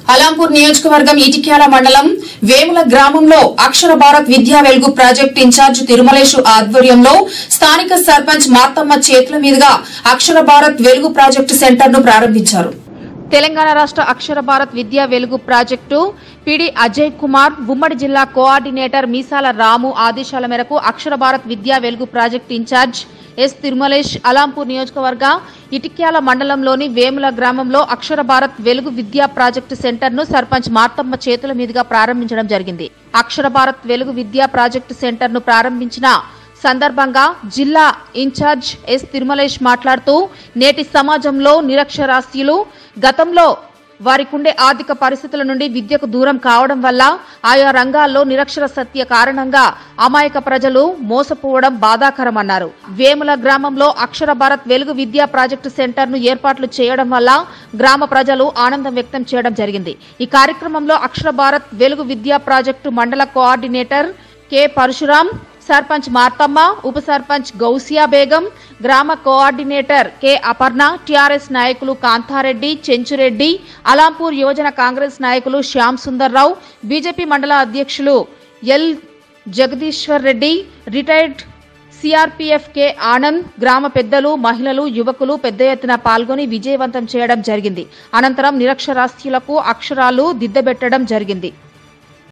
అలాంపూర్ నియోజకవర్గం ఇటిక్యాల మండలం వేముల గ్రామంలో అక్షర భారత్ విద్యా వెలుగు ప్రాజెక్ట్ ఇన్ఛార్జ్ తిరుమలేశు ఆధ్వర్యంలో స్థానిక సర్పంచ్ మార్తమ్మ చేతుల మీదుగా అక్షర భారత్ వెలుగు ప్రాజెక్టు సెంటర్ ను ప్రారంభించారు తెలంగాణ రాష్ట్ర అక్షర భారత్ విద్యా వెలుగు ప్రాజెక్టు పిడి అజయ్ కుమార్ ఉమ్మడి జిల్లా కోఆర్డినేటర్ మీసాల రాము ఆదేశాల మేరకు అక్షర Bharat Vidya Velugu project incharge S Tirumalesh Alampur నియోజకవర్గ ఇటిక్యాల మండలంలోని వేముల గ్రామంలో అక్షర భారత్ వెలుగు విద్యా ప్రాజెక్టు సెంటర్ ను సర్పంచ్ మార్తమ్మ చేతుల మీదుగా ప్రారంభించడం జరిగింది అక్షర భారత్ వెలుగు విద్యా ప్రాజెక్టు సెంటర్ ను ప్రారంభించిన సందర్భంగా జిల్లా ఇన్ఛార్జ్ ఎస్ తిరుమలేష్ మాట్లాడుతూ నేటి సమాజంలో నిరక్షరాస్యులు గతంలో వారికుండే ఆర్థిక పరిస్థితుల నుండి విద్యకు దూరం కావడం వల్ల ఆయా రంగాల్లో నిరక్షర సత్య కారణంగా అమాయక ప్రజలు మోసపోవడం బాధాకరమన్నారు వేముల గ్రామంలో అక్షర భారత్ వెలుగు విద్యా ప్రాజెక్టు సెంటర్ ను ఏర్పాట్లు చేయడం వల్ల గ్రామ ప్రజలు ఆనందం వ్యక్తం చేయడం జరిగింది ఈ కార్యక్రమంలో అక్షర భారత్ వెలుగు విద్యా ప్రాజెక్టు మండల కోఆర్డినేటర్ కె పరశురాం సర్పంచ్ మార్తమ్మ ఉప సర్పంచ్ గౌసియా బేగం గ్రామ కోఆర్డినేటర్ కె అపర్ణ టిఆర్ఎస్ నాయకులు కాంతారెడ్డి చెంచురెడ్డి అలాంపూర్ యువజన కాంగ్రెస్ నాయకులు శ్యామ్ సుందర్రావు బీజేపీ మండల అధ్యక్షులు L Jagadishwar Reddy retired CRPF K Anand గ్రామ పెద్దలు మహిళలు యువకులు పెద్ద ఎత్తున పాల్గొని విజయవంతం చేయడం జరిగింది అనంతరం నిరక్షరాస్యులకు అక్షరాలు దిద్దబెట్టడం జరిగింది